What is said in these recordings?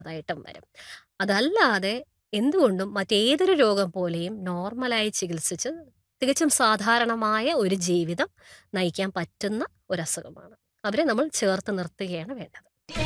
അതായിട്ടും വരും അതല്ലാതെ എന്തുകൊണ്ടും മറ്റേതൊരു രോഗം പോലെയും നോർമലായി ചികിത്സിച്ച് തികച്ചും സാധാരണമായ ഒരു ജീവിതം നയിക്കാൻ പറ്റുന്ന ഒരു അസുഖമാണ് അവരെ നമ്മൾ ചേർത്ത് നിർത്തുകയാണ് വേണ്ടത്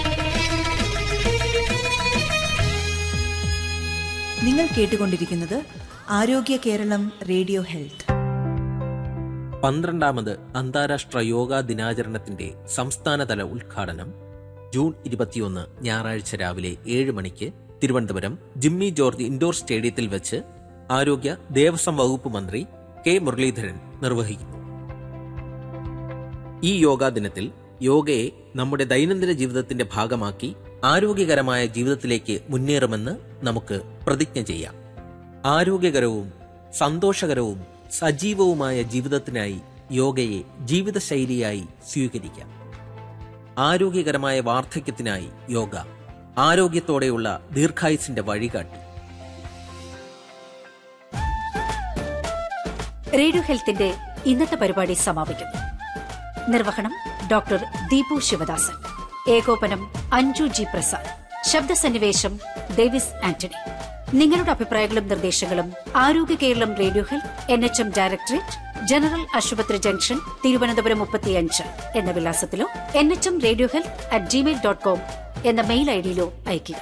നിങ്ങൾ കേട്ടുകൊണ്ടിരിക്കുന്നത് ആരോഗ്യ കേരളം റേഡിയോ ഹെൽത്ത് പന്ത്രണ്ടാമത് അന്താരാഷ്ട്ര യോഗാ ദിനാചരണത്തിന്റെ സംസ്ഥാനതല ഉദ്ഘാടനം ജൂൺ ഇരുപത്തിയൊന്ന് ഞായറാഴ്ച രാവിലെ ഏഴ് മണിക്ക് തിരുവനന്തപുരം ജിമ്മി ജോർജ് ഇൻഡോർ സ്റ്റേഡിയത്തിൽ വെച്ച് ആരോഗ്യ ദേവസ്വം വകുപ്പ് മന്ത്രി കെ മുരളീധരൻ നിർവഹിക്കുന്നു ഈ യോഗാ ദിനത്തിൽ യോഗയെ നമ്മുടെ ദൈനംദിന ജീവിതത്തിന്റെ ഭാഗമാക്കി ആരോഗ്യകരമായ ജീവിതത്തിലേക്ക് മുന്നേറുമെന്ന് നമുക്ക് പ്രതിജ്ഞ ചെയ്യാം ആരോഗ്യകരവും സന്തോഷകരവും സജീവവുമായ ജീവിതത്തിനായി യോഗയെ ജീവിതശൈലിയായി സ്വീകരിക്കാം ആരോഗ്യകരമായ വാർദ്ധക്യത്തിനായി യോഗ ആരോഗ്യത്തോടെയുള്ള ദീർഘായുസിന്റെ വഴികാട്ടി റേഡിയോ ഹെൽത്തിന്റെ ഇന്നത്തെ പരിപാടി സമാപിക്കുന്നു നിർവഹണം ഡോക്ടർ ദീപു ശിവദാസൻ ഏകോപനം അഞ്ജു ജി പ്രസാദ് ശബ്ദസന്നിവേശം ഡേവിസ് ആന്റണി നിങ്ങളുടെ അഭിപ്രായങ്ങളും നിർദ്ദേശങ്ങളും Arogya Keralam radio health N H M directorate general ആശുപത്രി ജംഗ്ഷൻ തിരുവനന്തപുരം മുപ്പത്തിയഞ്ച് എന്ന വിലാസത്തിലോ N H M radio health at gmail dot com എന്ന മെയിൽ ഐഡിയിലോ അയയ്ക്കുക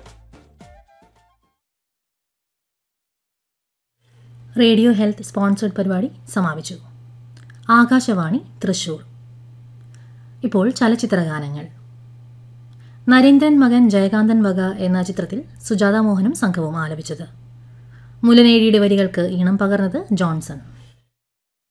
റേഡിയോ ഹെൽത്ത് സ്പോൺസേഡ് പരിപാടി സമാപിച്ചു ആകാശവാണി തൃശൂർ ഇപ്പോൾ ചലച്ചിത്ര ഗാനങ്ങൾ നരേന്ദ്രൻ മകൻ ജയകാന്തൻ വക എന്ന ചിത്രത്തിൽ സുജാത മോഹനും സംഘവും ആലപിച്ചത് മുലനേഴിയുടെ വരികൾക്ക് ഈണം പകർന്നത് ജോൺസൺ